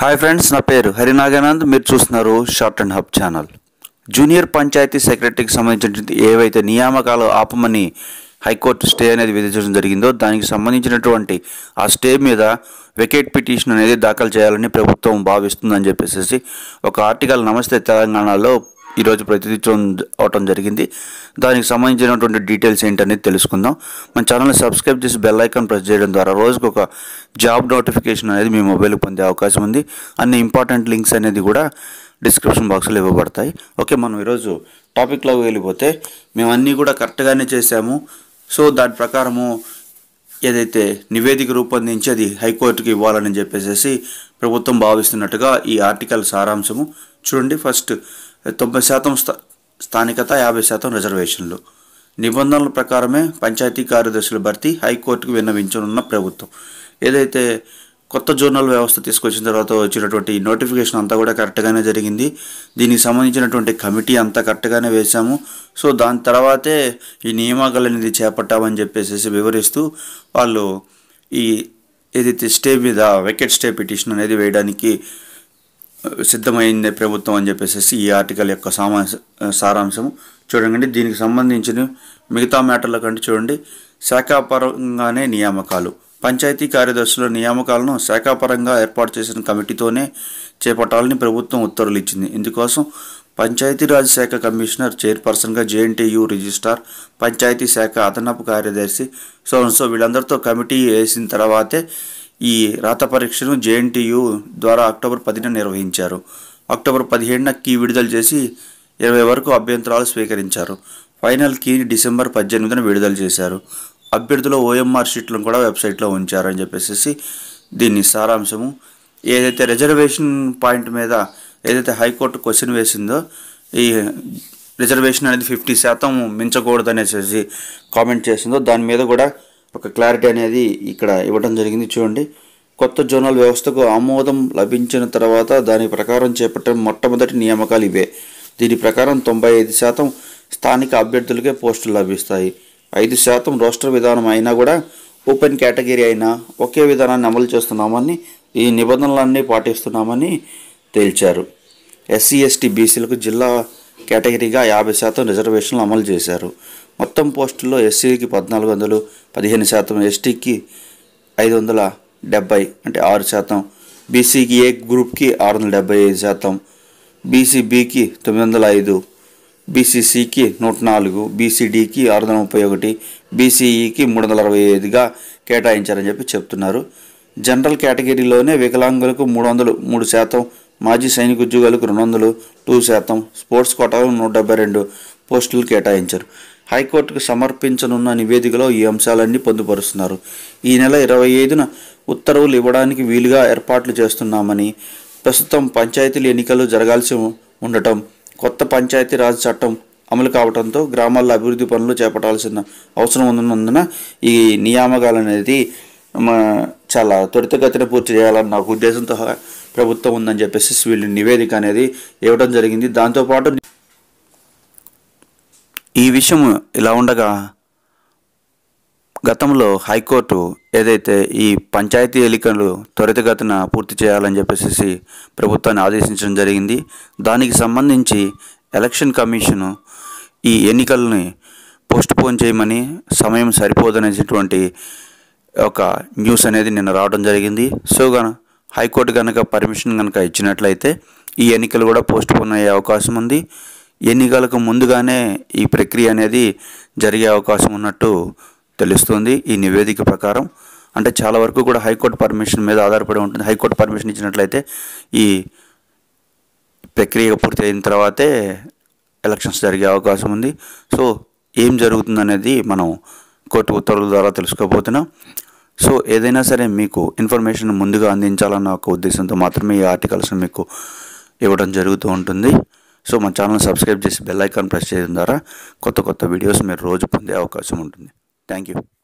hi friends నా పేరు హరినాగానంద్ మీరు చూస్తున్నారు short and hub channel junior panchayati సెక్రటరీకి సంబంధించినటువంటి ఏవైతే నియామకాలు ఆపమని హైకోర్టు స్టే అనేది విధించడం జరిగిందో దానికి సంబంధించినటువంటి ఆ స్టే మీద వెకేట్ పిటిషన్ అనేది దాఖలు చేయాలని ప్రభుత్వం భావిస్తుందని చెప్పేసి ఒక ఆర్టికల్ నమస్తే తెలంగాణలో ఈరోజు ప్రతినిత్యం అవటం జరిగింది దానికి సంబంధించినటువంటి డీటెయిల్స్ ఏంటనేది తెలుసుకుందాం మన ఛానల్ని సబ్స్క్రైబ్ చేసి బెల్ ఐకాన్ ప్రెస్ చేయడం ద్వారా రోజుకు ఒక జాబ్ నోటిఫికేషన్ అనేది మీ మొబైల్కి పొందే అవకాశం ఉంది అన్ని ఇంపార్టెంట్ లింక్స్ అనేది కూడా డిస్క్రిప్షన్ బాక్స్లో ఇవ్వబడతాయి ఓకే మనం ఈరోజు టాపిక్లోకి వెళ్ళిపోతే మేము అన్నీ కూడా కరెక్ట్గానే చేసాము సో దాని ప్రకారము ఏదైతే నివేదిక రూపొందించి అది హైకోర్టుకి ఇవ్వాలని చెప్పేసి ప్రభుత్వం భావిస్తున్నట్టుగా ఈ ఆర్టికల్ సారాంశము చూడండి ఫస్ట్ తొంభై శాతం స్థా స్థానికత యాభై శాతం రిజర్వేషన్లు నిబంధనల ప్రకారమే పంచాయతీ కార్యదర్శుల భర్తీ హైకోర్టుకు విన్నవించనున్న ప్రభుత్వం ఏదైతే కొత్త జోనల్ వ్యవస్థ తీసుకొచ్చిన తర్వాత వచ్చినటువంటి నోటిఫికేషన్ అంతా కూడా కరెక్ట్గానే జరిగింది దీనికి సంబంధించినటువంటి కమిటీ అంతా కరెక్ట్గానే వేశాము సో దాని తర్వాతే ఈ నియామకాలు అనేది చేపట్టామని చెప్పేసి వివరిస్తూ వాళ్ళు ఈ ఏదైతే స్టే మీద వెకెట్ స్టే పిటిషన్ అనేది వేయడానికి సిద్ధమైంది ప్రభుత్వం అని చెప్పేసి ఈ ఆర్టికల్ యొక్క సామా సారాంశం చూడండి దీనికి సంబంధించిన మిగతా మ్యాటర్ల కంటే చూడండి శాఖాపరంగానే నియామకాలు పంచాయతీ కార్యదర్శుల నియామకాలను శాఖాపరంగా ఏర్పాటు చేసిన కమిటీతోనే చేపట్టాలని ప్రభుత్వం ఉత్తర్వులు ఇచ్చింది ఇందుకోసం పంచాయతీరాజ్ శాఖ కమిషనర్ చైర్పర్సన్గా జేఎన్టీయు రిజిస్ట్రార్ పంచాయతీ శాఖ అదనపు కార్యదర్శి సో సో వీళ్ళందరితో కమిటీ వేసిన తర్వాతే ఈ రాత పరీక్షను జేఎన్టీయు ద్వారా అక్టోబర్ పదిన నిర్వహించారు అక్టోబర్ పదిహేడున కీ విడుదల చేసి ఇరవై వరకు అభ్యంతరాలు స్వీకరించారు ఫైనల్ కీ డిసెంబర్ పద్దెనిమిదిన విడుదల చేశారు అభ్యర్థుల ఓఎంఆర్ షీట్లను కూడా వెబ్సైట్లో ఉంచారని చెప్పేసి దీని సారాంశము ఏదైతే రిజర్వేషన్ పాయింట్ మీద ఏదైతే హైకోర్టు క్వశ్చన్ వేసిందో ఈ రిజర్వేషన్ అనేది ఫిఫ్టీ శాతం మించకూడదనేసి కామెంట్ చేసిందో దాని మీద కూడా ఒక క్లారిటీ అనేది ఇక్కడ ఇవ్వడం జరిగింది చూడండి కొత్త జోనల్ వ్యవస్థకు ఆమోదం లభించిన తర్వాత దాని ప్రకారం చేపట్టిన మొట్టమొదటి నియామకాలు ఇవే దీని ప్రకారం తొంభై ఐదు శాతం స్థానిక అభ్యర్థులకే పోస్టులు లభిస్తాయి ఐదు శాతం రోస్టర్ విధానం అయినా కూడా ఓపెన్ కేటగిరీ అయినా ఒకే విధానాన్ని అమలు చేస్తున్నామని ఈ నిబంధనలన్నీ పాటిస్తున్నామని తేల్చారు ఎస్సీ ఎస్టీ బీసీలకు జిల్లా కేటగిరీగా యాభై శాతం రిజర్వేషన్లు అమలు చేశారు మొత్తం పోస్టుల్లో ఎస్సీకి పద్నాలుగు వందలు పదిహేను శాతం ఎస్టీకి ఐదు వందల డెబ్బై అంటే ఆరు శాతం బీసీకి ఏ గ్రూప్కి ఆరు వందల డెబ్బై ఐదు శాతం బీసీబీకి తొమ్మిది వందల ఐదు బీసీసీకి నూట నాలుగు బీసీడీకి ఆరు వందల ముప్పై ఒకటి బీసీఈకి మూడు వందల అరవై ఐదుగా కేటాయించారని చెప్పి చెప్తున్నారు జనరల్ కేటగిరీలోనే వికలాంగులకు మూడు వందలు మూడు శాతం మాజీ సైనిక ఉద్యోగాలకు రెండు వందలు టూ శాతం స్పోర్ట్స్ కోటాలో నూట డెబ్బై రెండు పోస్టులు కేటాయించారు హైకోర్టుకు సమర్పించనున్న నివేదికలో ఈ అంశాలన్నీ పొందుపరుస్తున్నారు ఈ నెల ఇరవై ఐదున ఉత్తర్వులు ఇవ్వడానికి వీలుగా ఏర్పాట్లు చేస్తున్నామని ప్రస్తుతం పంచాయతీల ఎన్నికలు జరగాల్సి ఉండటం కొత్త పంచాయతీ రాజ్ చట్టం అమలు కావడంతో గ్రామాల్లో అభివృద్ధి పనులు చేపట్టాల్సిన అవసరం ఉన్నందున ఈ నియామకాలు అనేది మా- చాలా త్వరితగతిన పూర్తి చేయాలని నాకు ఉద్దేశంతో ప్రభుత్వం ఉందని చెప్పేసి వీళ్ళు నివేదిక అనేది ఇవ్వడం జరిగింది దాంతోపాటు ఈ విషయం ఇలా ఉండగా గతంలో హైకోర్టు ఏదైతే ఈ పంచాయతీ ఎన్నికలు త్వరితగతిన పూర్తి చేయాలని చెప్పేసి ప్రభుత్వాన్ని ఆదేశించడం జరిగింది దానికి సంబంధించి ఎలక్షన్ కమిషను ఈ ఎన్నికల్ని పోస్ట్ పోన్ చేయమని సమయం సరిపోదనేటువంటి ఒక న్యూస్ అనేది నిన్న రావడం జరిగింది సో గన హైకోర్టు కనుక పర్మిషన్ కనుక ఇచ్చినట్లయితే ఈ ఎన్నికలు కూడా పోస్ట్ పోన్ అయ్యే అవకాశం ఉంది ఎన్నికలకు ముందుగానే ఈ ప్రక్రియ అనేది జరిగే అవకాశం ఉన్నట్టు తెలుస్తుంది ఈ నివేదిక ప్రకారం అంటే చాలా వరకు కూడా హైకోర్టు పర్మిషన్ మీద ఆధారపడి ఉంటుంది హైకోర్టు పర్మిషన్ ఇచ్చినట్లయితే ఈ ప్రక్రియ పూర్తి అయిన తర్వాతే ఎలక్షన్స్ జరిగే అవకాశం ఉంది సో ఏం జరుగుతుందనేది మనం కోర్టు ఉత్తర్వుల ద్వారా తెలుసుకోబోతున్నాం సో ఏదైనా సరే మీకు ఇన్ఫర్మేషన్ ముందుగా అందించాలన్న ఒక ఉద్దేశంతో మాత్రమే ఈ ఆర్టికల్స్ మీకు ఇవ్వడం జరుగుతూ ఉంటుంది సో మా ఛానల్ సబ్స్క్రైబ్ చేసి బెల్ ఐకాన్ ప్రెస్ చేయడం ద్వారా కొత్త కొత్త వీడియోస్ మీరు రోజు పొందే అవకాశం ఉంటుంది థ్యాంక్ యూ